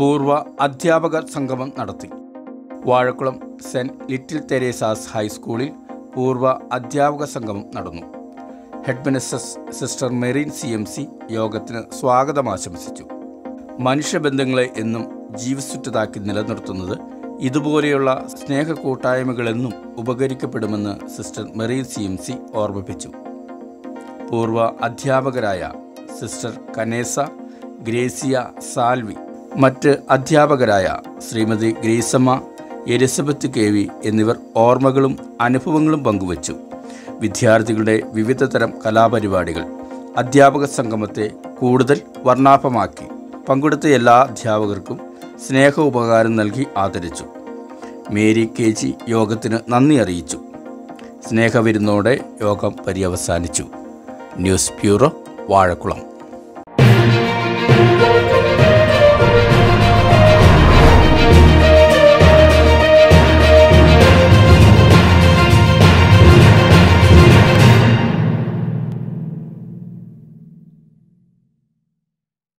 പൂർവ്വ അധ്യാപക സംഗമം നടത്തി വാഴക്കുളം സെൻറ്റ് ലിറ്റിൽ തെരേസാസ് ഹൈസ്കൂളിൽ പൂർവ്വ അധ്യാപക സംഗമം നടന്നു headmistress sister Merin C M C യോഗത്തിന് സ്വാഗതം ആശംസിച്ചു മനുഷ്യബന്ധങ്ങളെ എന്നും ജീവസുറ്റതാക്കി നിലനിർത്തുന്നത് ഇതുപോലെയുള്ള സ്നേഹ കൂട്ടായ്മകളെന്നും ഉപകരിക്കപ്പെടുമെന്ന് sister Merin C M C ഓർമ്മിപ്പിച്ചു പൂർവ്വ അധ്യാപകരായ സിസ്റ്റർ കനേസ ഗ്രേസിയ സാൽവി മറ്റ് അധ്യാപകരായ Shrimati Gracamma Elizabeth K V എന്നിവർ ഓർമ്മകളും അനുഭവങ്ങളും പങ്കുവച്ചു വിദ്യാർത്ഥികളുടെ വിവിധ തരം കലാപരിപാടികൾ അധ്യാപക സംഗമത്തെ കൂടുതൽ വർണ്ണാഭമാക്കി പങ്കെടുത്ത എല്ലാ അധ്യാപകർക്കും സ്നേഹ ഉപകാരം നൽകി ആദരിച്ചു മേരി കെ ജി യോഗത്തിന് നന്ദി അറിയിച്ചു സ്നേഹവിരുന്നോടെ യോഗം പര്യവസാനിച്ചു ന്യൂസ് ബ്യൂറോ വാഴക്കുളം